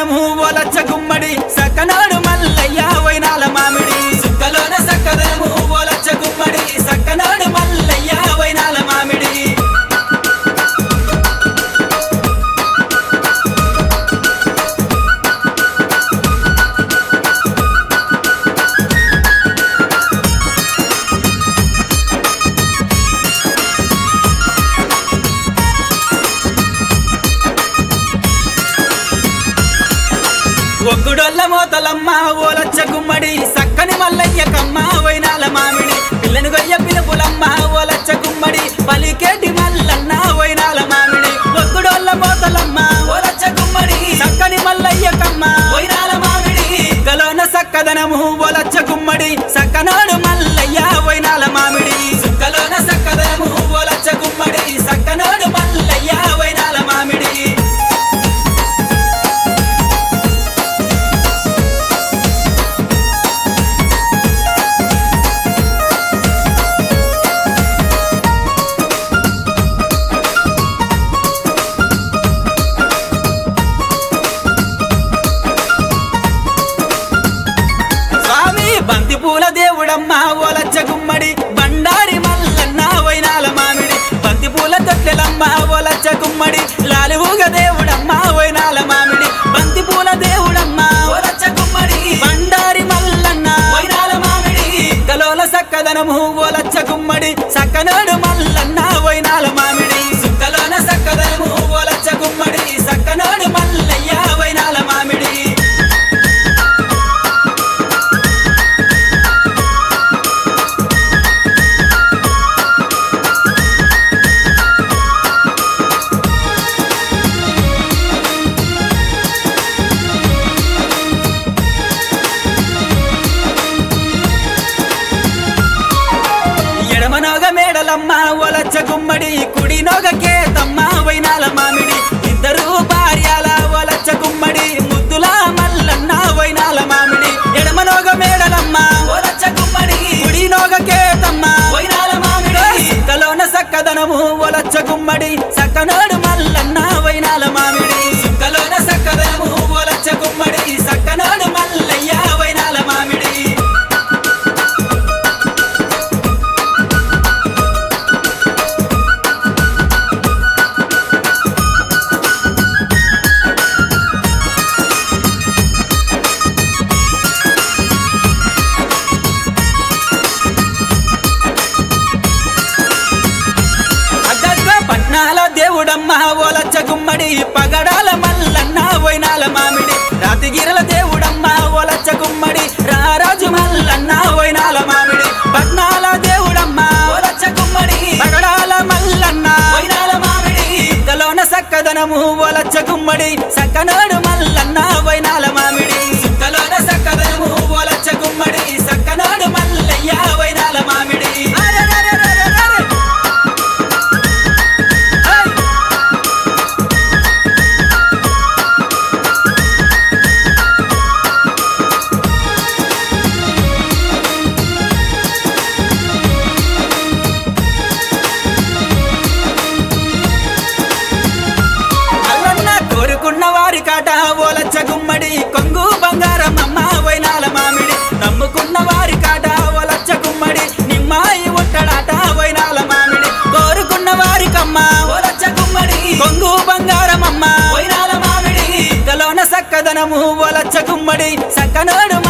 సక్కదనము ఓలచ్చ గుమ్మడి సక్కనాడు మల్లయ్య వైనాల మామిడి సుక్కలోన సక్కదనము ఓలచ్చ గుమ్మడి సక్కనాడు మల్లయ్య వైనాల మామిడి ఒగ్గుడొల్ల మోతలమ్మ ఓలచ్చ గుమ్మడి సక్కని మల్లయ్య కమ్మ వైనాల మామిడి పిల్లని గొయ్య పిలుపులమ్మ ఓలచ్చ గుమ్మడి పలికేటి మల్లన్న వైనాల మామిడి ఒగ్గుడొల్ల మోతలమ్మ ఓలచ్చ గుమ్మడి సక్కని మల్లయ్య కమ్మ వైనాల మామిడి గలోన సక్కదనము ఓలచ్చ గుమ్మడి సక్కనాడు మల్లయ్య వైనాల మామిడి సుక్కలోన సక్కదనము ఓలచ్చ గుమ్మడి సక్కనాడు మల్లయ్య వైనాల మామిడి స్వామి బంతి పూల దేవుడమ్మ ఓలచ్చ గుమ్మడి బండారి మల్లన్న వైనాల మామిడి బంతి పూల తొట్టెలమ్మ ఓలచ్చ గుమ్మడి లాలువుగ దేవుడమ్మ వైనాల మామిడి బంతి పూల దేవుడమ్మ ఓలచ్చ గుమ్మడి బండారి మల్లన్న వైనాల మామిడి గలోల సక్కదనము ఓలచ్చ గుమ్మడి సక్కనాడు మల్లన్న వైనాల మామిడి సుక్కలోన సక్కదనము ఓలచ్చ గుమ్మడి సక్కనాడు మల్లయ్య వైనాల మామిడి ఎడమనోగ మేడలమ్మ ఒలచ్చ గుమ్మడి కుడి నోగ కేతమ్మ వైనాల మామిడి ఇద్దరు భార్యాల ఒలచ్చ గుమ్మడి ముద్దుల మల్లన్న వైనాల మామిడి ఎడమనోగ మేడలమ్మ ఒలచ్చ గుమ్మడి కుడి నోగ కేతమ్మ వైనాల మామిడి సుక్కలోన సక్కదనము ఒలచ్చ గుమ్మడి సక్కనాడు మల్లన్న వైనాల మామిడి సుక్కలోన సక్కదనము ఒలచ్చ గుమ్మడి సక్కనాడు మల్లయ్య వైనాల మామిడి అగ్గగ్గ పట్నాల దేవుడమ్మ ఓలచ్చ గుమ్మడి పగడాల మల్లన్న వైనాల మామిడి రాతిగిరల దేవుడమ్మ ఓలచ్చ గుమ్మడి రారాజు మల్లన్న వైనాల మామిడి పట్నాల దేవుడమ్మ ఓలచ్చ గుమ్మడి పగడాల మల్లన్న వైనాల మామిడి గలోన సక్కదనము ఓలచ్చ గుమ్మడి సక్కనాడు మల్లన్న వైనాల మామిడి సుక్కలోన సక్కదనము ఓలచ్చ గుమ్మడి సక్కనాడు మల్లయ్య వైనాల మామిడి అరెరెరెరెరెరె. హై! అల్లన్న కోరుకున్న వారి కాట ఓలచ్చ గుమ్మడి కొంగు బంగారం అమ్మ వైనాల మామిడి నమ్ముకున్న వారి కాట ఓలచ్చ గుమ్మడి నిమ్మాయి ఒట్టడాట వైనాల మామిడి కోరుకున్న వారికమ్మ ఓలచ్చ గుమ్మడి కొంగు బంగారం అమ్మ వైనాల మామిడి గలోన సక్కదనము ఓలచ్చ గుమ్మడి సక్కనాడు